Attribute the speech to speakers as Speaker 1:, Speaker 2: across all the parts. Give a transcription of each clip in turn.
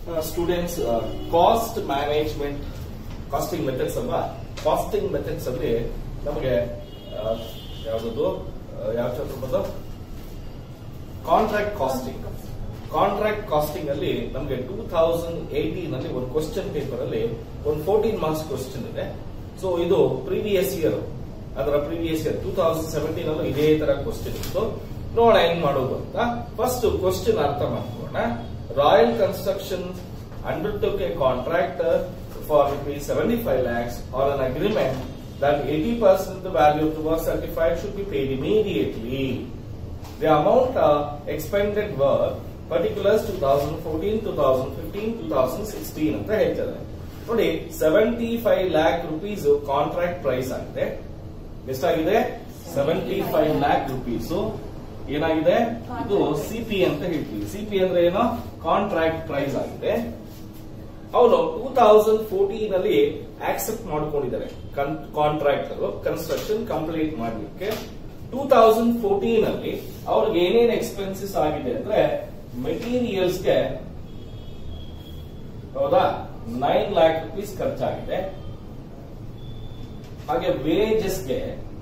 Speaker 1: Students cost management costing methods ಅಲ್ವಾ costing methods ಅಲ್ಲಿ ನಮಗೆ ಯಾವ್ದು ಯಾವ ಚಾಪ್ಟರ್ ಬಂದು ಕಾಂಟ್ರಾಕ್ಟ್ ಕಾಸ್ಟಿಂಗ್ ಕಾಂಟ್ರಾಕ್ಟ್ ಕಾಸ್ಟಿಂಗ್ ಅಲ್ಲಿ ನಮಗೆ ಟೂ ತೌಸಂಡ್ ಏಟೀನ್ ಅಲ್ಲಿ ಒಂದು ಕ್ವಶನ್ ಪೇಪರ್ ಅಲ್ಲಿ ಒಂದು ಫೋರ್ಟೀನ್ ಮಾರ್ಕ್ಸ್ ಕ್ವಶನ್ ಇದೆ ಸೊ ಇದು ಪ್ರೀವಿಯಸ್ ಇಯರ್ ಅದರ previous year two thousand seventeen ಅಲ್ಲೂ ಇದೇ ತರ ಕ್ವಶನ್ ಇತ್ತು ನೋಡ ಹೆಂಗ್ ಮಾಡೋದು ಅಂತ ಫಸ್ಟ್ ಕ್ವಶನ್ ಅರ್ಥ ಮಾಡ್ಕೊಳ್ಳೋಣ royal construction undertook a contract uh, for rupees 75 lakhs or an agreement that 80% of the value of the work certified should be paid immediately. The amount uh, expended were particulars 2014, 2015, 2016 ಅಂತ ಹೇಳ್ತಾರೆ ನೋಡಿ seventy five lakh rupees contract price ಆಗಿದೆ ಎಷ್ಟಾಗಿದೆ seventy five lakh rupees ಏನಾಗಿದೆ ಇದು CP ಅಂತ ಹೇಳ್ತೀವಿ CP ಅಂದ್ರೆ ಏನೋ ಕಾಂಟ್ರಾಕ್ಟ್ ಪ್ರೈಸ್ ಆಗಿದೆ ಅವನು ಟೂ ತೌಸಂಡ್ ಫೋರ್ಟೀನ್ ಅಲ್ಲಿ ಆಕ್ಸೆಪ್ಟ್ ಮಾಡ್ಕೊಂಡಿದ್ದಾರೆ ಕಾಂಟ್ರಾಕ್ಟರ್ ಕನ್ಸ್ಟ್ರಕ್ಷನ್ ಕಂಪ್ಲೀಟ್ ಮಾಡ್ಲಿಕ್ಕೆ ಟೂ ತೌಸಂಡ್ ಫೋರ್ಟೀನ್ ಅಲ್ಲಿ ಅವ್ರಿಗೆ ಏನೇನ್ ಎಕ್ಸ್ಪೆನ್ಸಸ್ ಆಗಿದೆ ಅಂದ್ರೆ ಮೆಟೀರಿಯಲ್ಸ್ಗೆ ಹೌದಾ ನೈನ್ ಲ್ಯಾಕ್ ರುಪೀಸ್ ಖರ್ಚಾಗಿದೆ ಹಾಗೆ ವೇಜಸ್ಗೆ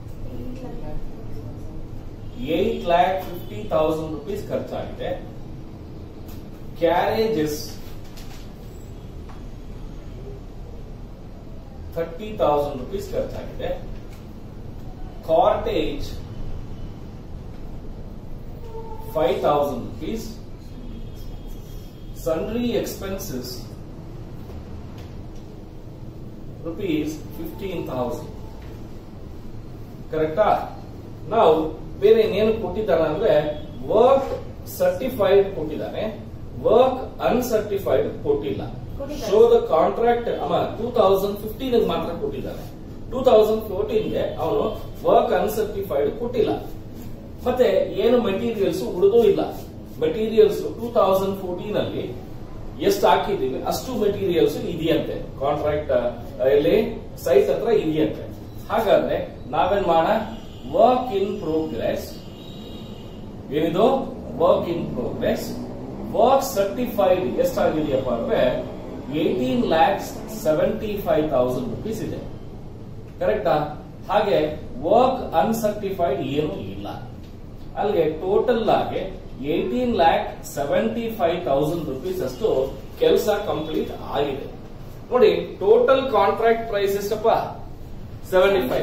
Speaker 1: eight lakh fifty thousand rupees ಖರ್ಚಾಗಿದೆ ಕ್ಯಾರೇಜಸ್ ಥರ್ಟಿ ತೌಸಂಡ್ ರುಪೀಸ್ ಖರ್ಚಾಗಿದೆ cartage five thousand rupees sundry expenses rupees fifteen thousand ಕರೆಕ್ಟಾ ನಾವು ಬೇರೆ ಇನ್ನೇನು ಕೊಟ್ಟಿದ್ದಾನೆ ಅಂದ್ರೆ ವರ್ಕ್ ಸರ್ಟಿಫೈಡ್ ಕೊಟ್ಟಿದ್ದಾನೆ ವರ್ಕ್ ಅನ್ಸರ್ಟಿಫೈಡ್ ಕೊಟ್ಟಿಲ್ಲ
Speaker 2: ಕೊಟ್ಟಿದ್ದಾರೆ.
Speaker 1: ಶೋ ದ ಕಾಂಟ್ರಾಕ್ಟ್ ಅಮ್ಮ ಟೂ ತೌಸಂಡ್ ಫಿಫ್ಟೀನ್ ಮಾತ್ರ ಕೊಟ್ಟಿದ್ದಾನೆ ಟೂ ತೌಸಂಡ್ ಫೋರ್ಟೀನ್ಗೆ ಅವನು ವರ್ಕ್ ಅನ್ಸರ್ಟಿಫೈಡ್ ಕೊಟ್ಟಿಲ್ಲ ಮತ್ತೆ ಏನು ಮೆಟೀರಿಯಲ್ಸ್ ಉಳಿದೂ ಇಲ್ಲ ಮೆಟೀರಿಯಲ್ಸ್ ಟೂ ತೌಸಂಡ್ ಫೋರ್ಟೀನ್ ಅಲ್ಲಿ ಎಷ್ಟು ಹಾಕಿದೀವಿ ಅಷ್ಟು ಮೆಟೀರಿಯಲ್ಸ್ ಇದೆಯಂತೆ ಕಾಂಟ್ರಾಕ್ಟ್ ಎಲ್ಲಿ ಸೈಟ್ ಹತ್ರ ಇದೆಯಂತೆ ಹಾಗಾದ್ರೆ ನಾವೇನ್ ಮಾಡೋಣ ವರ್ಕ್ ಇನ್ ಪ್ರೋಗ್ರೆಸ್ ಏನಿದು work in progress work certified ಎಷ್ಟಾಗಿದೆಯಪ್ಪ ಅಂದ್ರೆ eighteen lakhs seventy five thousand rupees ಇದೆ ಕರೆಕ್ಟಾ ಹಾಗೆ ವರ್ಕ್ ಅನ್ಸರ್ಟಿಫೈಡ್ ಏನೂ ಇಲ್ಲ ಅಲ್ಲಿಗೆ ಟೋಟಲ್ ಆಗಿ eighteen lakh seventy five thousand rupees ಅಷ್ಟು ಕೆಲಸ ಕಂಪ್ಲೀಟ್ ಆಗಿದೆ ನೋಡಿ ಟೋಟಲ್ ಕಾಂಟ್ರಾಕ್ಟ್ ಪ್ರೈಸ್ ಎಷ್ಟಪ್ಪ ಸೆವೆಂಟಿ ಫೈವ್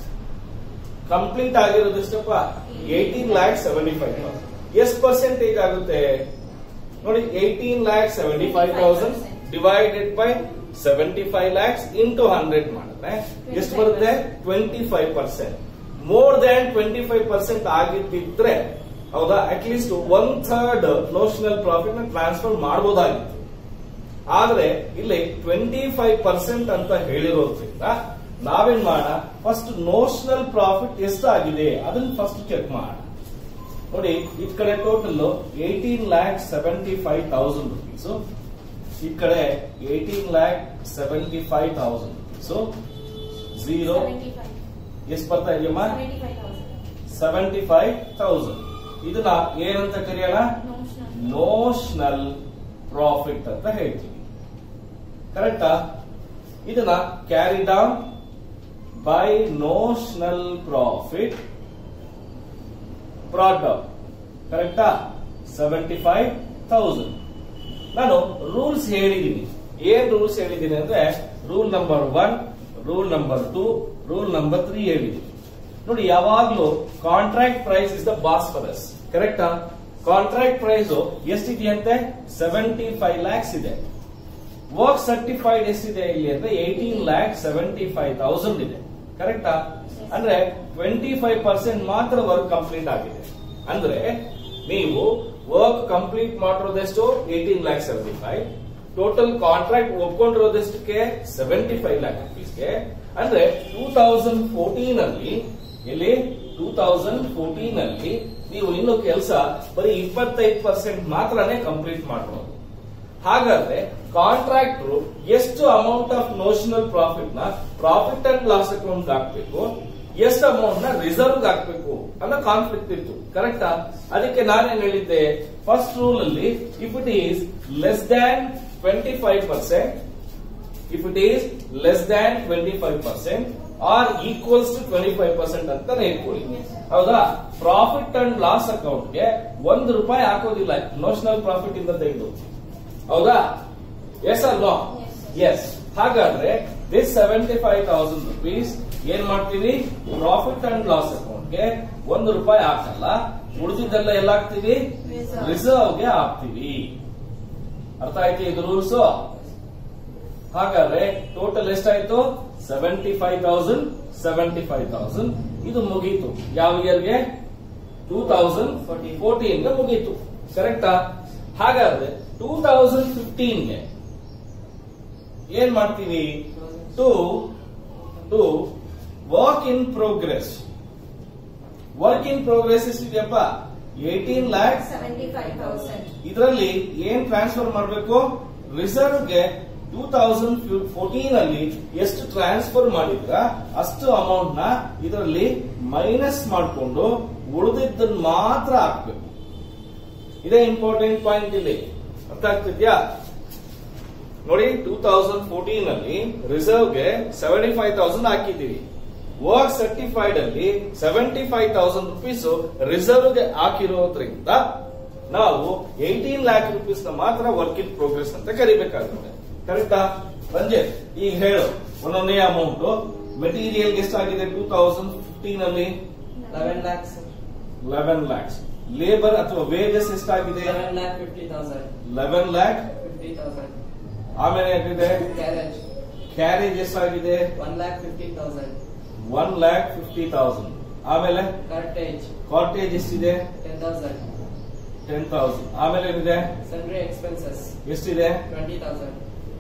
Speaker 1: ಕಂಪ್ಲೀಟ್ ಆಗಿರೋದು ಎಷ್ಟಪ್ಪ eighteen lakh seventy five thousand ಎಷ್ಟು ಪರ್ಸೆಂಟೇಜ್ ಆಗುತ್ತೆ ನೋಡಿ eighteen lakh seventy five thousand divided by seventy five lakhs into hundred ಮಾಡಿದ್ರೆ ಎಷ್ಟು ಬರುತ್ತೆ twenty five percent more than twenty five percent ಆಗಿದ್ದಿದ್ರೆ ಹೌದಾ at least one third notional profit ನ ಟ್ರಾನ್ಸ್ಫರ್ ಮಾಡಬಹುದಾಗಿತ್ತು ಆದ್ರೆ ಇಲ್ಲಿ ಟ್ವೆಂಟಿ ಫೈವ್ ಪರ್ಸೆಂಟ್ ಅಂತ ಹೇಳಿರೋದ್ರಿಂದ ನಾವೇನ್ ಮಾಡೋಣ ಫಸ್ಟ್ ನೋಷನಲ್ ಪ್ರಾಫಿಟ್ ಎಷ್ಟಾಗಿದೆ ಅದನ್ನ ಫಸ್ಟ್ ಚೆಕ್ ಮಾಡೋಣ ನೋಡಿ ಈ ಕಡೆ total eighteen lakh seventy five thousand rupees ಈ ಕಡೆ eighteen lakh seventy five thousand rupees zero ಎಷ್ಟು ಬರ್ತಾ ಇದೆಯಮ್ಮ ಸೆವೆಂಟಿ ಫೈವ್ ತೌಸಂಡ್ ಇದನ್ನ ಏನಂತ ಕರೆಯೋಣ ನೋಷನಲ್ ಪ್ರಾಫಿಟ್ ಅಂತ ಹೇಳ್ತೀವಿ ಕರೆಕ್ಟಾ ಇದನ್ನ carry down by notional profit brought down ಕರೆಕ್ಟಾ ಸೆವೆಂಟಿ ಫೈವ್ ತೌಸಂಡ್ ನಾನು ರೂಲ್ಸ್ ಹೇಳಿದ್ದೀನಿ ಏನ್ ರೂಲ್ಸ್ ಹೇಳಿದ್ದೀನಿ ಅಂದ್ರೆ rule number one rule number two rule number three ಹೇಳಿದ್ದೀನಿ ನೋಡಿ ಯಾವಾಗ್ಲೂ contract price is the Bosphorus ಕರೆಕ್ಟಾ ಕಾಂಟ್ರಾಕ್ಟ್ ಪ್ರೈಸ್ ಎಷ್ಟಿದೆಯಂತೆ ಸೆವೆಂಟಿ ಫೈವ್ ಲ್ಯಾಕ್ಸ್ ಇದೆ ವರ್ಕ್ ಸರ್ಟಿಫೈಡ್ ಎಷ್ಟಿದೆ ಇಲ್ಲಿ ಅಂದ್ರೆ eighteen lakh seventy five thousand ಇದೆ ಕರೆಕ್ಟಾ ಅಂದ್ರೆ ಟ್ವೆಂಟಿ ಫೈವ್ ಪರ್ಸೆಂಟ್ ಮಾತ್ರ ವರ್ಕ್ ಕಂಪ್ಲೀಟ್ ಆಗಿದೆ ಅಂದ್ರೆ ನೀವು ವರ್ಕ್ ಕಂಪ್ಲೀಟ್ ಮಾಡಿರೋದೆಷ್ಟು eighteen lakh seventy five total contract ಒಪ್ಕೊಂಡಿರೋದೆಷ್ಟಕ್ಕೆ ಸೆವೆಂಟಿ ಫೈವ್ ಲ್ಯಾಕ್ ರುಪೀಸ್ಗೆ ಅಂದ್ರೆ ಟೂ ತೌಸಂಡ್ ಫೋರ್ಟೀನ್ ಅಲ್ಲಿ ಇಲ್ಲಿ ಟೂ ತೌಸಂಡ್ ಫೋರ್ಟೀನ್ ಅಲ್ಲಿ ನೀವು ಇನ್ನು ಕೆಲಸ ಬರೀ ಇಪ್ಪತ್ತೈದು ಪರ್ಸೆಂಟ್ ಮಾತ್ರನೇ ಕಂಪ್ಲೀಟ್ ಮಾಡಬಹುದು ಹಾಗಾದ್ರೆ ಕಾಂಟ್ರಾಕ್ಟರ್ ಎಷ್ಟು ಅಮೌಂಟ್ ಆಫ್ ನೋಷನಲ್ ಪ್ರಾಫಿಟ್ ನ ಪ್ರಾಫಿಟ್ ಅಂಡ್ ಲಾಸ್ ಅಕೌಂಟ್ ಹಾಕ್ಬೇಕು ಎಷ್ಟು ಅಮೌಂಟ್ ನ ರಿಸರ್ವ್ ಹಾಕ್ಬೇಕು ಅನ್ನೋ ಕಾನ್ಫ್ಲಿಕ್ಟ್ ಇತ್ತು ಕರೆಕ್ಟಾ ಅದಕ್ಕೆ ನಾನೇನ್ ಹೇಳಿದ್ದೆ ಫಸ್ಟ್ ರೂಲ್ ಅಲ್ಲಿ if it is less than twenty five percent if it is less than twenty five percent or equals to twenty five percent ಅಂತ ಹೇಳ್ಕೊಳ್ಳಿ ಹೌದಾ ಪ್ರಾಫಿಟ್ ಅಂಡ್ ಲಾಸ್ ಅಕೌಂಟ್ಗೆ ಒಂದು ರೂಪಾಯಿ ಹಾಕೋದಿಲ್ಲ ನೋಷನಲ್ ಪ್ರಾಫಿಟ್ ಇಂದ ತೆಗೆದು ಹೌದಾ ಎಸ್ ಅರ್ ನೋ ಎಸ್ ಹಾಗಾದ್ರೆ this seventy five thousand rupees ಏನ್ ಮಾಡ್ತೀವಿ ಪ್ರಾಫಿಟ್ ಅಂಡ್ ಲಾಸ್ ಅಕೌಂಟ್ಗೆ ಒಂದು ರೂಪಾಯಿ ಹಾಕಲ್ಲ ಉಳಿದಿದ್ದೆಲ್ಲ ಎಲ್ಲ ಹಾಕ್ತಿವಿ
Speaker 2: Reserve.
Speaker 1: ರಿಸರ್ವ್ಗೆ ಹಾಕ್ತಿವಿ ಅರ್ಥ ಆಯ್ತು ಇದು ರೂಲ್ಸ್ ಹಾಗಾದ್ರೆ ಟೋಟಲ್ ಎಷ್ಟಾಯ್ತು seventy five thousand seventy five thousand ಇದು ಮುಗೀತು ಯಾವ ಇಯರ್ಗೆ ಟೂ ತೌಸಂಡ್ ಫೋರ್ಟೀನ್ಗೆ ಮುಗೀತು ಕರೆಕ್ಟಾ ಹಾಗಾದ್ರೆ ಟೂ ತೌಸಂಡ್ ಫಿಫ್ಟೀನ್ಗೆ ಏನ್ ಮಾಡ್ತೀವಿ to to work in progress work in progress ಎಷ್ಟಿದೆಯಪ್ಪ eighteen lakhs
Speaker 2: seventy five thousand
Speaker 1: ಇದರಲ್ಲಿ ಏನ್ ಟ್ರಾನ್ಸ್ಫರ್ ಮಾಡಬೇಕು ರಿಸರ್ವ್ಗೆ ಟೂ ತೌಸಂಡ್ ಫೋರ್ಟೀನ್ ಅಲ್ಲಿ ಎಷ್ಟು ಟ್ರಾನ್ಸ್ಫರ್ ಮಾಡಿದ್ರ ಅಷ್ಟು ಅಮೌಂಟ್ ನ ಇದರಲ್ಲಿ ಮೈನಸ್ ಮಾಡಿಕೊಂಡು ಉಳಿದಿದ್ದನ್ನ ಮಾತ್ರ ಹಾಕ್ಬೇಕು ಇದೇ ಇಂಪಾರ್ಟೆಂಟ್ ಪಾಯಿಂಟ್ ಇಲ್ಲಿ ಅರ್ಥ ಆಗ್ತಿದ್ಯಾ ನೋಡಿ ಟೂ ತೌಸಂಡ್ ಫೋರ್ಟೀನ್ ಅಲ್ಲಿ ರಿಸರ್ವ್ಗೆ ಸೆವೆಂಟಿ ಫೈವ್ ತೌಸಂಡ್ ಹಾಕಿದ್ದೀವಿ ವರ್ಕ್ ಸರ್ಟಿಫೈಡ್ ಅಲ್ಲಿ ಸೆವೆಂಟಿ ಫೈವ್ ತೌಸಂಡ್ ರುಪೀಸ್ ರಿಸರ್ವ್ಗೆ ಹಾಕಿರೋದ್ರಿಂದ ನಾವು ಏಯ್ಟೀನ್ ಲ್ಯಾಕ್ ರುಪೀಸ್ ನ ಮಾತ್ರ ವರ್ಕ್ ಇನ್ ಪ್ರೋಗ್ರೆಸ್ ಅಂತ ಕರಿಬೇಕಾಗುತ್ತೆ ಕರೆಕ್ಟಾ ರಂಜಿತ್ ಈಗ ಹೇಳು ಒಂದೊಂದೇ ಅಮೌಂಟ್ ಮೆಟೀರಿಯಲ್ ಎಷ್ಟಾಗಿದೆ ಟೂ ತೌಸಂಡ್ ಫಿಫ್ಟೀನ್ ಅಲ್ಲಿ
Speaker 3: eleven lakhs
Speaker 1: eleven lakhs labour ಅಥವಾ ವೇಜಸ್ ಎಷ್ಟಾಗಿದೆ
Speaker 3: eleven lakh fifty thousand
Speaker 1: eleven lakh
Speaker 3: fifty thousand
Speaker 1: ಆಮೇಲೆ ಏನಿದೆ
Speaker 3: ಕ್ಯಾರೇಜ್
Speaker 1: ಕ್ಯಾರೇಜ್ ಎಷ್ಟಾಗಿದೆ
Speaker 3: one lakh fifty thousand
Speaker 1: one lakh fifty thousand ಆಮೇಲೆ
Speaker 3: ಕರ್ಟೇಜ್
Speaker 1: ಕಾಟೇಜ್ ಎಷ್ಟಿದೆ
Speaker 3: ಟೆನ್ ತೌಸಂಡ್
Speaker 1: ಟೆನ್ ತೌಸಂಡ್ ಆಮೇಲೆ ಏನಿದೆ
Speaker 3: ಸನ್ರಿ ಎಕ್ಸ್ಪೆನ್ಸಸ್
Speaker 1: ಎಷ್ಟಿದೆ
Speaker 3: ಟ್ವೆಂಟಿ ತೌಸಂಡ್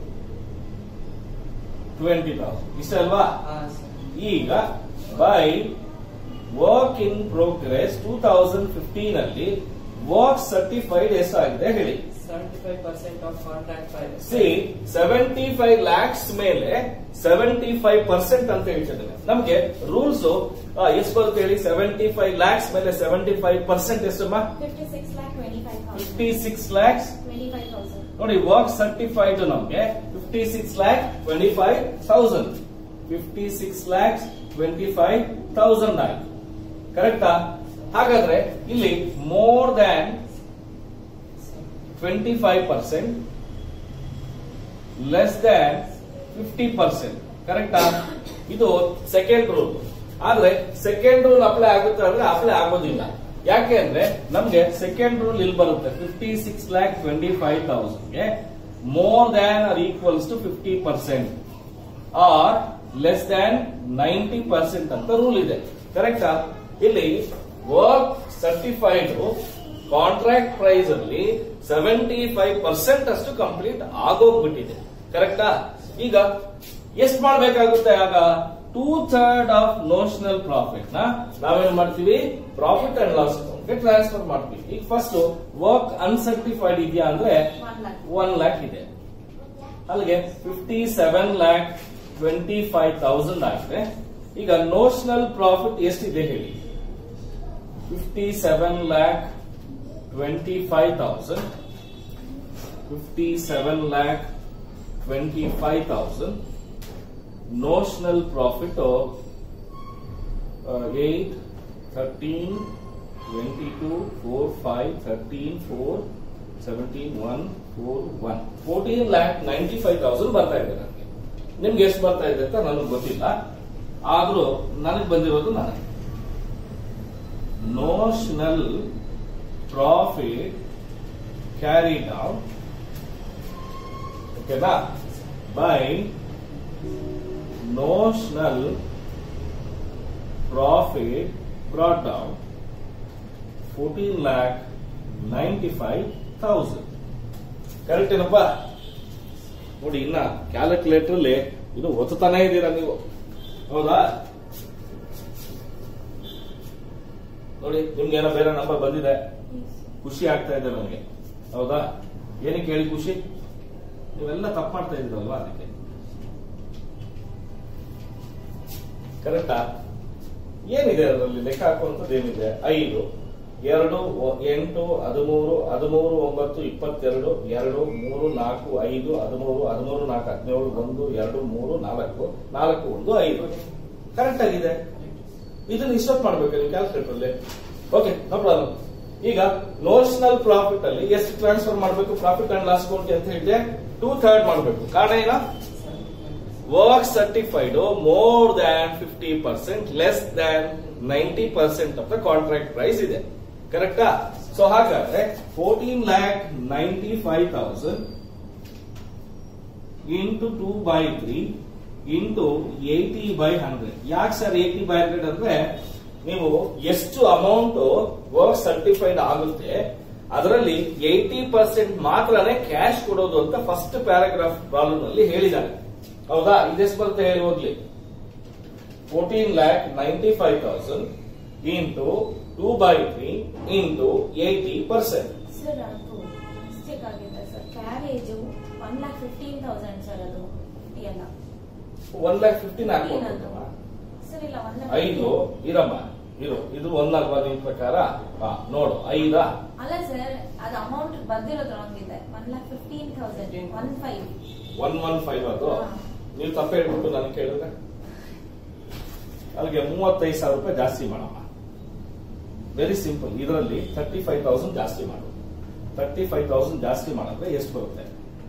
Speaker 1: ಟ್ವೆಂಟಿ ತೌಸಂಡ್ ಇಷ್ಟಲ್ವಾ
Speaker 3: ಹಾ ಸರ್
Speaker 1: ಈಗ by work in progress two thousand fifteen ಅಲ್ಲಿ ವರ್ಕ್ ಸರ್ಟಿಫೈಡ್ ಎಷ್ಟಾಗಿದೆ ಹೇಳಿ
Speaker 3: seventy five percent of contract five
Speaker 1: C seventy five lakhs ಮೇಲೆ ಸೆವೆಂಟಿ ಫೈವ್ ಪರ್ಸೆಂಟ್ ಅಂತ ಹೇಳ್ತಿದ್ದೇನೆ ನಮ್ಗೆ ರೂಲ್ಸ್ ಎಷ್ಟು ಬರುತ್ತೆ ಹೇಳಿ ಸೆವೆಂಟಿ ಫೈವ್ ಲ್ಯಾಕ್ಸ್ ಮೇಲೆ ಸೆವೆಂಟಿ ಫೈವ್ ಪರ್ಸೆಂಟ್ ಎಷ್ಟಮ್ಮ
Speaker 2: fifty six lakh twenty five thousand
Speaker 1: fifty six lakhs
Speaker 2: twenty five thousand
Speaker 1: ನೋಡಿ ವರ್ಕ್ ಸರ್ಟಿಫೈಡ್ ನಮ್ಗೆ fifty six lakh twenty five thousand fifty six lakhs twenty five thousand ಆಯ್ತು ಕರೆಕ್ಟಾ ಹಾಗಾದ್ರೆ ಇಲ್ಲಿ more than twenty five percent less than fifty percent ಕರೆಕ್ಟಾ ಇದು second rule ಆದ್ರೆ second rule apply ಆಗುತ್ತೆ ಅಂದ್ರೆ ಅಪ್ಲೈ ಆಗೋದಿಲ್ಲ ಯಾಕೆ ಅಂದ್ರೆ ನಮ್ಗೆ ಸೆಕೆಂಡ್ ರೂಲ್ ಇಲ್ಲಿ ಬರುತ್ತೆ fifty six lakh twenty five ತೌಸಂಡ್ಗೆ more than or equals to fifty percent or less than ninety percent ಅಂತ ರೂಲ್ ಇದೆ ಕರೆಕ್ಟಾ ಇಲ್ಲಿ ವರ್ಕ್ ಸರ್ಟಿಫೈಡ್ ಕಾಂಟ್ರಾಕ್ಟ್ ಪ್ರೈಸ್ ಅಲ್ಲಿ ಸೆವೆಂಟಿ ಫೈವ್ ಪರ್ಸೆಂಟ್ ಅಷ್ಟು ಕಂಪ್ಲೀಟ್ ಆಗೋಗ್ಬಿಟ್ಟಿದೆ ಕರೆಕ್ಟಾ ಈಗ ಎಷ್ಟು ಮಾಡ್ಬೇಕಾಗುತ್ತೆ ಆಗ two third of notional profit ನ ನಾವೇನ್ ಮಾಡ್ತೀವಿ ಪ್ರಾಫಿಟ್ ಅಂಡ್ ಲಾಸ್ ಅಕೌಂಟ್ಗೆ ಟ್ರಾನ್ಸ್ಫರ್ ಮಾಡ್ತೀವಿ ಈಗ ಫಸ್ಟ್ ವರ್ಕ್ ಅನ್ಸರ್ಟಿಫೈಡ್ ಇದೆಯಾ ಅಂದ್ರೆ
Speaker 2: ಒನ್ ಲ್ಯಾಕ್
Speaker 1: ಒನ್ ಲ್ಯಾಕ್ ಇದೆ ಅಲ್ಲಿಗೆ fifty seven lakh twenty five thousand ಆಗಿದೆ ಈಗ ನೋಷನಲ್ ಪ್ರಾಫಿಟ್ ಎಷ್ಟಿದೆ ಹೇಳಿ fifty seven lakh twenty five thousand fifty seven lakh twenty five thousand notional profit eight thirteen twenty two four five thirteen four seventeen one four one fourteen lakh ninety five thousand ಬರ್ತಾ ಇದೆ ನನಗೆ ನಿಮ್ಗೆ ಎಷ್ಟು ಬರ್ತಾ ಇದೆ ಅಂತ ನನಗೆ ಗೊತ್ತಿಲ್ಲ ಆದ್ರೂ ನನಗೆ ಬಂದಿರೋದು ನನಗೆ ನೋಷನಲ್ ಪ್ರಾಫಿಟ್ ಕ್ಯಾರಿಡ್ ಔಟ್ ಓಕೆನಾ by notional profit brought out fourteen lakh ninety five thousand correct ಏನಪ್ಪ ನೋಡಿ ಇನ್ನ ಕ್ಯಾಲ್ಕುಲೇಟರ್ ಅಲ್ಲಿ ಇದು ಒತ್ತುತ್ತಾನೆ ಇದ್ದೀರಾ ನೀವು ಹೌದಾ ನೋಡಿ ನಿಮ್ಗೆ ಏನೋ ಬೇರೆ ನಂಬರ್ ಬಂದಿದೆ ಖುಷಿ ಆಗ್ತಾ ಇದೆ ನನಗೆ ಹೌದಾ ಏನಕ್ಕೆ ಹೇಳಿ ಖುಷಿ ನೀವೆಲ್ಲ ತಪ್ಪು ಮಾಡ್ತಾ ಇದ್ದೀರಲ್ವಾ ಅದಕ್ಕೆ ಕರೆಕ್ಟಾ ಏನಿದೆ ಅದರಲ್ಲಿ ಲೆಕ್ಕ ಹಾಕುವಂಥದ್ದು ಏನಿದೆ ಐದು ಎರಡು ಒ- ಎಂಟು ಹದಿಮೂರು ಹದಿಮೂರು ಒಂಬತ್ತು ಇಪ್ಪತ್ತೆರಡು ಎರಡು ಮೂರು ನಾಲ್ಕು ಐದು ಹದಿಮೂರು ಹದಿಮೂರು ನಾಲ್ಕು ಹದಿನೇಳು ಒಂದು ಎರಡು ಮೂರು ನಾಲ್ಕು ನಾಲ್ಕು ಒಂದು ಐದು ಕರೆಕ್ಟ್ ಆಗಿದೆ ಇದನ್ನ ಇಷ್ಟೊತ್ತು ಮಾಡ್ಬೇಕು ನೀವು ಕ್ಯಾಲ್ಕುಲೇಟರ್ ಅಲ್ಲಿ ಓಕೆ ನೋ ಪ್ರಾಬ್ಲಮ್ ಈಗ ನೋಷನಲ್ ಪ್ರಾಫಿಟ್ ಅಲ್ಲಿ ಎಷ್ಟು ಟ್ರಾನ್ಸ್ಫರ್ ಮಾಡಬೇಕು ಪ್ರಾಫಿಟ್ ಅಂಡ್ ಲಾಸ್ ಅಕೌಂಟ್ ಅಂತ ಹೇಳಿದೆ ಟೂ ಥರ್ಡ್ ಮಾಡಬೇಕು ಕಾರಣ ಏನ work certified more than fifty percent less than ninety percent of the contract price ಇದೆ ಕರೆಕ್ಟಾ ಸೊ ಹಾಗಾದ್ರೆ fourteen lakh ninety five thousand into two by three into eighty by hundred ಯಾಕೆ sir eighty by hundred ಅಂದ್ರೆ ನೀವು ಎಷ್ಟು amount work certified ಆಗುತ್ತೆ ಅದರಲ್ಲಿ eighty percent ಮಾತ್ರನೇ ಕ್ಯಾಶ್ ಕೊಡೋದು ಅಂತ ಫಸ್ಟ್ ಪ್ಯಾರಾಗ್ರಾಫ್ ಪ್ರಾಬ್ಲಮ್ ನಲ್ಲಿ ಹೇಳಿದ್ದಾರೆ ಹೌದಾ ಇದೆಷ್ಟು ಬರುತ್ತೆ ಹೇಳಿ ಹೋಗ್ಲಿ fourteen lakh ninety five thousand into two by three into eighty percent
Speaker 2: sir ಅದು ಮಿಸ್ಟೇಕ್ ಆಗಿದೆ sir carriage one lakh fifteen thousand sir ಅದು ಎಲ್ಲ
Speaker 1: ಒನ್ ಲ್ಯಾಕ್ ಫಿಫ್ಟೀನ್
Speaker 2: ಅದು
Speaker 1: ಹಾಕ್ಬೋದು
Speaker 2: ಸರ್ ಇಲ್ಲ ಒನ್
Speaker 1: ಐದು ಇರಮ್ಮ ಇರು ಇದು ಒಂದ್ ಅಲ್ವಾ ನಿಮ್ ಪ್ರಕಾರ ಹಾ ನೋಡು ಐದಾ
Speaker 2: ಅಲ್ಲ ಸರ್ ಅದು ಅಮೌಂಟ್ ಬಂದಿರೋದು ರಾಂಗ್ ಇದೆ one lakh fifteen thousand one five
Speaker 1: one one five ಅದು
Speaker 2: ಹಾ.
Speaker 1: ನೀವು ತಪ್ಪ ಹೇಳ್ಬಿಟ್ಟು ನನಗೆ ಕೇಳಿದ್ರೆ ಅಲ್ಲಿಗೆ ಮೂವತ್ತೈದು ಸಾವಿರ ರೂಪಾಯಿ ಜಾಸ್ತಿ ಮಾಡಮ್ಮ ವೆರಿ ಸಿಂಪಲ್ ಇದರಲ್ಲಿ ತರ್ಟಿ ಫೈವ್ ತೌಸಂಡ್ ಜಾಸ್ತಿ ಮಾಡು ತರ್ಟಿ ಫೈವ್ ತೌಸಂಡ್ ಜಾಸ್ತಿ ಮಾಡಿದ್ರೆ ಎಷ್ಟು ಬರುತ್ತೆ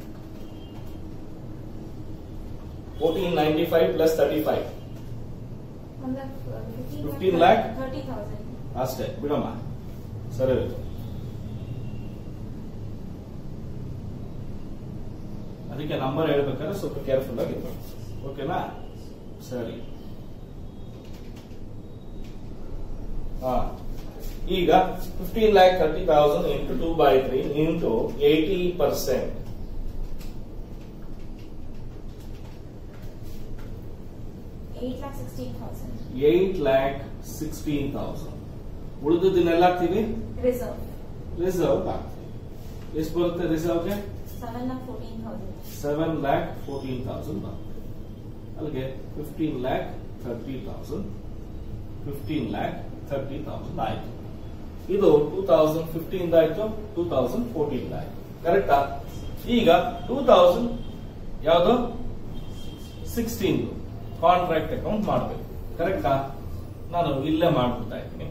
Speaker 1: fourteen ninety five plus thirty five
Speaker 2: one lakh
Speaker 1: 15 lakh?
Speaker 2: Thirty thousand
Speaker 1: ಅಷ್ಟೇ ಬಿಡಮ್ಮ ಸರಿ ಹೋಯ್ತು ಅದಕ್ಕೆ ನಂಬರ್ ಹೇಳ್ಬೇಕಾದ್ರೆ ಸ್ವಲ್ಪ ಕೇರ್ಫುಲ್ ಆಗಿರ್ಬೇಕು ಓಕೆನಾ ಸರಿ ಹಾ ಈಗ fifteen lakh thirty thousand into two by three into eighty percent
Speaker 2: eight lakh sixteen thousand
Speaker 1: eight lakh sixteen thousand ಉಳಿದದನ್ನೆಲ್ಲ ಹಾಕ್ತೀವಿ
Speaker 2: ರಿಸರ್ವ್
Speaker 1: ರಿಸರ್ವ್ ಹಾಕ್ತೀವಿ ಎಷ್ಟು ಬರುತ್ತೆ ರಿಸರ್ವ್ಗೆ
Speaker 2: seven lakh fourteen thousand
Speaker 1: seven lakh fourteen thousand ಬರುತ್ತೆ ಅಲ್ಲಿಗೆ fifteen lakh thirty thousand fifteen lakh thirty thousand ಆಯ್ತು ಇದು ಟೂ ತೌಸಂಡ್ ಫಿಫ್ಟೀನ್ ಆಯ್ತು ಟೂ ತೌಸಂಡ್ ಫೋರ್ಟೀನ್ ಆಯ್ತು ಕರೆಕ್ಟಾ ಈಗ ಟೂ ತೌಸಂಡ್ ಯಾವುದು ಸಿಕ್ಸ್ಟೀನ್ ಕಾಂಟ್ರಾಕ್ಟ್ ಅಕೌಂಟ್ ಮಾಡಬೇಕು ಕರೆಕ್ಟಾ ನಾನು ಇಲ್ಲೇ ಮಾಡ್ಬಿಡ್ತಾ ಇದ್ದೀನಿ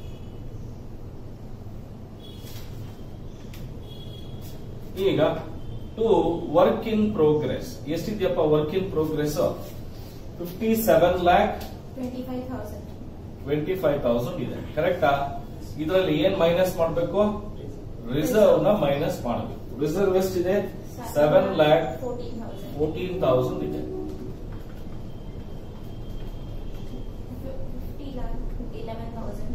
Speaker 1: ಈಗ ಟು ವರ್ಕ್ ಇನ್ ಪ್ರೋಗ್ರೆಸ್ ಎಷ್ಟಿದೆಯಪ್ಪ work in progress fifty seven lakh
Speaker 2: twenty five thousand
Speaker 1: twenty five thousand ಇದೆ ಕರೆಕ್ಟಾ ಇದರಲ್ಲಿ ಏನ್ ಮೈನಸ್ ಮಾಡಬೇಕು ರಿಸರ್ವ್ ನ ಮೈನಸ್ ಮಾಡಬೇಕು ರಿಸರ್ವ್ ಎಷ್ಟಿದೆ seven lakh
Speaker 2: fourteen thousand
Speaker 1: fourteen thousand ಇದೆ
Speaker 2: fifty lakh eleven thousand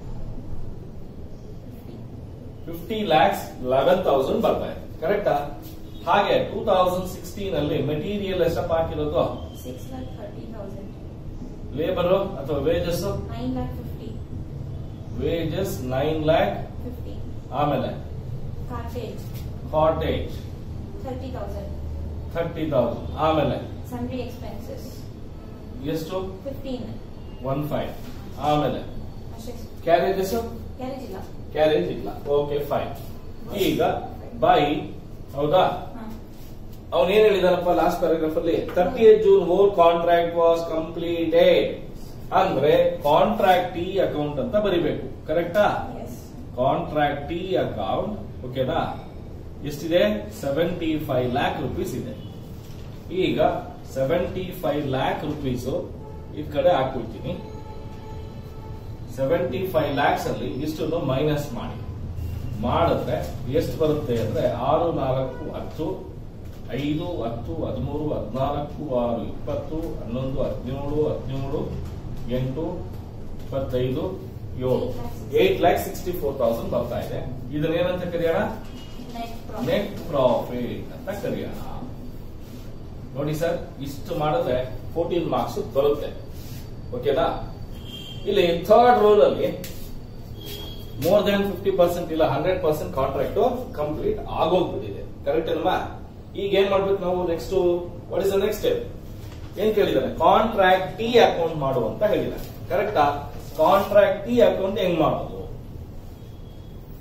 Speaker 1: fifty lakhs eleven thousand ಬರ್ತಾ ಇದೆ ಕರೆಕ್ಟಾ ಹಾಗೆ ಟೂ ತೌಸಂಡ್ ಸಿಕ್ಸ್ಟೀನ್ ಅಲ್ಲಿ ಮೆಟೀರಿಯಲ್ ಎಷ್ಟಪ್ಪ ಹಾಕಿರೋದು
Speaker 2: six lakh thirty thousand
Speaker 1: labour ಅಥವಾ wages
Speaker 2: nine lakh fifty
Speaker 1: wages nine lakh
Speaker 2: fifty
Speaker 1: ಆಮೇಲೆ
Speaker 2: cartage
Speaker 1: cartage
Speaker 2: thirty thousand
Speaker 1: thirty thousand ಆಮೇಲೆ
Speaker 2: ಸನ್ರಿ ಎಕ್ಸ್ಪೆನ್ಸಸ್
Speaker 1: ಎಷ್ಟು
Speaker 2: ಫಿಫ್ಟೀನ್
Speaker 1: ಒನ್ ಫೈವ್ ಆಮೇಲೆ
Speaker 2: ಅಷ್ಟೇ
Speaker 1: ಕ್ಯಾರೇಜಸ್
Speaker 2: ಕ್ಯಾರೇಜ್ ಇಲ್ಲ
Speaker 1: ಕ್ಯಾರೇಜ್ ಇಲ್ಲ ಓಕೆ ಫೈನ್ ಈಗ ಬೈ ಹೌದಾ
Speaker 2: ಹಾ
Speaker 1: ಅವನ್ ಏನ್ ಹೇಳಿದಾನಪ್ಪ ಲಾಸ್ಟ್ ಪ್ಯಾರಾಗ್ರಾಫ್ ಅಲ್ಲಿ thirty June whole contract was completed ಅಂದ್ರೆ ಕಾಂಟ್ರಾಕ್ಟ್ ಟಿ ಅಕೌಂಟ್ ಅಂತ ಬರಿಬೇಕು ಕರೆಕ್ಟಾ
Speaker 2: ಎಸ್
Speaker 1: ಕಾಂಟ್ರಾಕ್ಟ್ ಟಿ ಅಕೌಂಟ್ ಓಕೆನಾ ಎಷ್ಟಿದೆ ಸೆವೆಂಟಿ ಫೈವ್ ಲ್ಯಾಕ್ ರುಪೀಸ್ ಇದೆ ಈಗ ಸೆವೆಂಟಿ ಫೈವ್ ಲ್ಯಾಕ್ ರುಪೀಸ್ ಈ ಕಡೆ ಹಾಕ್ಬಿಡ್ತೀನಿ ಸೆವೆಂಟಿ ಫೈವ್ ಲ್ಯಾಕ್ಸ್ ಅಲ್ಲಿ ಇಷ್ಟನ್ನು ಮೈನಸ್ ಮಾಡಿ ಮಾಡಿದ್ರೆ ಎಷ್ಟು ಬರುತ್ತೆ ಅಂದ್ರೆ ಆರು ನಾಲ್ಕು ಹತ್ತು ಐದು ಹತ್ತು ಹದಿಮೂರು ಹದಿನಾಲ್ಕು ಆರು ಇಪ್ಪತ್ತು ಹನ್ನೊಂದು ಹದಿನೇಳು ಹದಿನೇಳು ಎಂಟು ಇಪ್ಪತ್ತೈದು ಏಳು eight lakh sixty four thousand ಬರ್ತಾ ಇದೆ ಇದನ್ನೇನಂತ ಕರೆಯೋಣ
Speaker 2: ನೆಟ್
Speaker 1: ನೆಟ್ ಪ್ರಾಫಿಟ್ ಅಂತ ಕರೆಯೋಣ ನೋಡಿ ಸರ್ ಇಷ್ಟು ಮಾಡಿದ್ರೆ ಫೋರ್ಟೀನ್ ಮಾರ್ಕ್ಸ್ ಬರುತ್ತೆ ಓಕೆನಾ ಇಲ್ಲಿ ಥರ್ಡ್ ರೋಲ್ ಅಲ್ಲಿ ಮೋರ್ ದನ್ ಫಿಫ್ಟಿ ಪರ್ಸೆಂಟ್ ಇಲ್ಲ ಹಂಡ್ರೆಡ್ ಪರ್ಸೆಂಟ್ ಕಾಂಟ್ರಾಕ್ಟ್ ಕಂಪ್ಲೀಟ್ ಆಗೋಗ್ಬಿಟ್ಟಿದೆ ಕರೆಕ್ಟ್ ಅಲ್ವಾ ಈಗ ಏನ್ ಮಾಡ್ಬೇಕು ನಾವು next what is the next step ಏನ್ ಕೇಳಿದಾರೆ ಕಾಂಟ್ರಾಕ್ಟ್ ಟಿ ಅಕೌಂಟ್ ಮಾಡು ಅಂತ ಹೇಳಿದಾರೆ ಕರೆಕ್ಟಾ ಕಾಂಟ್ರಾಕ್ಟ್ ಟಿ ಅಕೌಂಟ್ ಹೆಂಗ್ ಮಾಡೋದು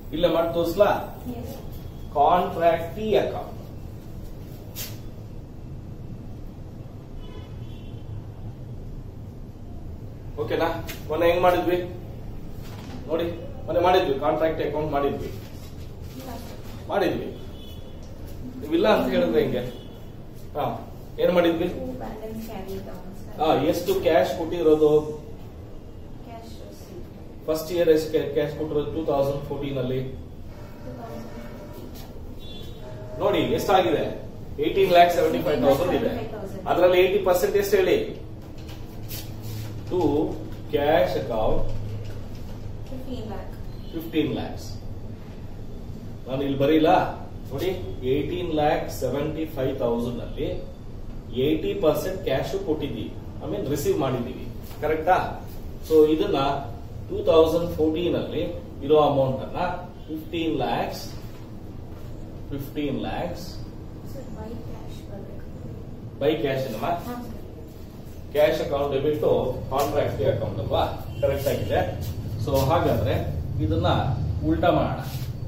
Speaker 1: ಇಲ್ಲೇ ಮಾಡಿ ತೋರಿಸ್ಲಾ
Speaker 2: Yes.
Speaker 1: ಕಾಂಟ್ರಾಕ್ಟಿ ಅಕೌಂಟ್ ಓಕೆನಾ ಮೊನ್ನೆ ಹೆಂಗ್ ಮಾಡಿದ್ವಿ ನೋಡಿ ಮೊನ್ನೆ ಮಾಡಿದ್ವಿ ಕಾಂಟ್ರಾಕ್ಟ್ ಅಕೌಂಟ್ ಮಾಡಿದ್ವಿ ಮಾಡಿದ್ವಿ ನೀವಿಲ್ಲ ಅಂತ ಹೇಳಿದ್ರೆ ಹೆಂಗೆ ಹಾ ಏನ್ ಮಾಡಿದ್ವಿ
Speaker 2: Two balance carry down, sir.
Speaker 1: ಹಾ ಎಷ್ಟು ಕ್ಯಾಶ್ ಕೊಟ್ಟಿರೋದು
Speaker 2: Cash receipt.
Speaker 1: ಫಸ್ಟ್ ಇಯರ್ ಎಷ್ಟು ಕ್ಯಾಶ್ ಕೊಟ್ಟಿರೋದು ಟೂ ತೌಸಂಡ್ ಫೋರ್ಟೀನ್ ಅಲ್ಲಿ
Speaker 2: 2015.
Speaker 1: ನೋಡಿ ಎಷ್ಟಾಗಿದೆ eighteen lakh seventy five thousand ಇದೆ
Speaker 2: 75,000.
Speaker 1: ಅದರಲ್ಲಿ ಏಯ್ಟಿ ಪರ್ಸೆಂಟ್ ಎಷ್ಟು ಹೇಳಿ to cash account
Speaker 2: 15 lakh.
Speaker 1: Fifteen lakhs ನಾನು ಇಲ್ಲಿ ಬರೀಲ್ಲ ನೋಡಿ eighteen lakh seventy five thousand ಅಲ್ಲಿ ಏಯ್ಟಿ ಪರ್ಸೆಂಟ್ ಕ್ಯಾಶ್ ಕೊಟ್ಟಿದ್ದೀವಿ ಐ ಮೀನ್ ರಿಸೀವ್ ಮಾಡಿದ್ದೀವಿ ಕರೆಕ್ಟಾ ಸೊ ಇದನ್ನ ಟೂ ತೌಸಂಡ್ ಫೋರ್ಟೀನ್ ಅಲ್ಲಿ ಇರೋ ಅಮೌಂಟ್ ಅನ್ನ fifteen lakhs fifteen lakhs
Speaker 2: Sir, by cash ಬರ್ಬೇಕು.
Speaker 1: ಬೈ ಕ್ಯಾಶ್ ನಮ್ಮ
Speaker 2: ಹಾ, sir.
Speaker 1: ಕ್ಯಾಶ್ ಅಕೌಂಟ್ ಬಿಟ್ಟು ಕಾಂಟ್ರಾಕ್ಟ್ ಅಕೌಂಟ್ ಅಲ್ವಾ ಕರೆಕ್ಟ್ ಆಗಿದೆ ಸೊ ಹಾಗಾದ್ರೆ ಇದನ್ನ ಉಲ್ಟಾ ಮಾಡೋಣ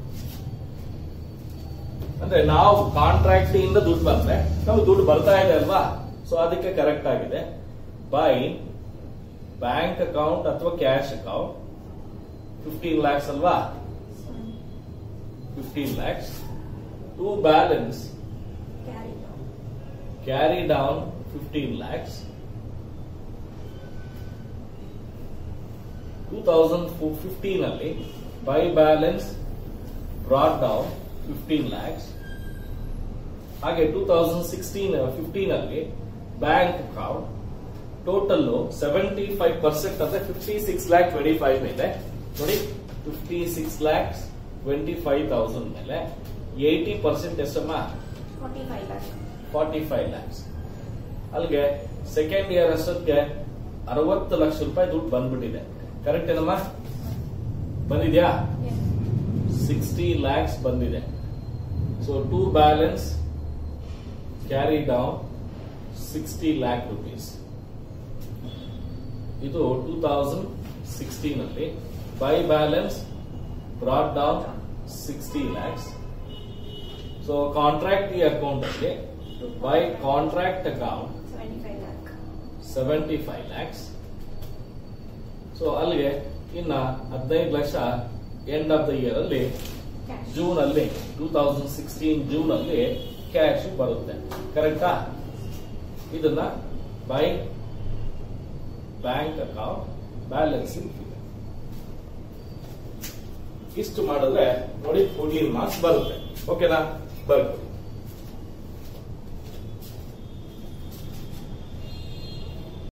Speaker 1: ಅಂದ್ರೆ ನಾವು ಕಾಂಟ್ರಾಕ್ಟ್ ಇಂದ ದುಡ್ಡು ಬಂದ್ರೆ ನಮ್ಗೆ ದುಡ್ಡು ಬರ್ತಾ ಇದೆ ಅಲ್ವಾ ಸೊ ಅದಕ್ಕೆ ಕರೆಕ್ಟ್ ಆಗಿದೆ ಬೈ ಬ್ಯಾಂಕ್ ಅಕೌಂಟ್ ಅಥವಾ ಕ್ಯಾಶ್ ಅಕೌಂಟ್ ಫಿಫ್ಟೀನ್ ಲ್ಯಾಕ್ಸ್ ಅಲ್ವಾ
Speaker 2: Sir,
Speaker 1: fifteen lakhs to balance
Speaker 2: carry down.
Speaker 1: carry down 15 lakhs. 2015 ಅಲ್ಲಿ by balance brought down fifteen lakhs ಹಾಗೆ ಟೂ ತೌಸಂಡ್ ಸಿಕ್ಸ್ಟೀನ್ ಫಿಫ್ಟೀನ್ ಅಲ್ಲಿ bank account total seventy five percent ಅಂದ್ರೆ fifty six lakh twenty five ಮೇಲೆ ನೋಡಿ fifty six lakhs twenty five thousand ಮೇಲೆ eighty percent ಎಷ್ಟಮ್ಮ
Speaker 2: 45 lakh.
Speaker 1: Forty five lakhs ಅಲ್ಲಿಗೆ second year ಅಷ್ಟೊತ್ತಿಗೆ ಅರವತ್ತು ಲಕ್ಷ ರೂಪಾಯಿ ದುಡ್ಡು ಬಂದ್ಬಿಟ್ಟಿದೆ ಕರೆಕ್ಟ್ ಏನಮ್ಮ ಬಂದಿದ್ಯಾ
Speaker 2: Yes.
Speaker 1: ಸಿಕ್ಸ್ಟಿ ಲ್ಯಾಕ್ಸ್ ಬಂದಿದೆ so to balance carry down sixty lakh rupees ಇದು ಟೂ ತೌಸಂಡ್ ಸಿಕ್ಸ್ಟೀನ್ ಅಲ್ಲಿ by balance brought down sixty lakhs so contract account ಅಲ್ಲಿ by contract account
Speaker 2: 75 lakh.
Speaker 1: Seventy five lakhs so ಅಲ್ಲಿಗೆ ಇನ್ನ ಹದಿನೈದು ಲಕ್ಷ ಎಂಡ್ ಆಫ್ ದ ಇಯರ್ ಅಲ್ಲಿ
Speaker 2: Cash.
Speaker 1: June ಅಲ್ಲಿ two thousand sixteen June ಅಲ್ಲಿ ಕ್ಯಾಶ್ ಬರುತ್ತೆ ಕರೆಕ್ಟಾ ಇದನ್ನ ಬೈ ಬ್ಯಾಂಕ್ ಅಕೌಂಟ್ ಬ್ಯಾಲೆನ್ಸ್ ಇಷ್ಟು ಮಾಡಿದ್ರೆ ನೋಡಿ ಫೋರ್ಟೀನ್ ಮಾರ್ಕ್ಸ್ ಬರುತ್ತೆ ಓಕೆನಾ ಬರುತ್ತೆ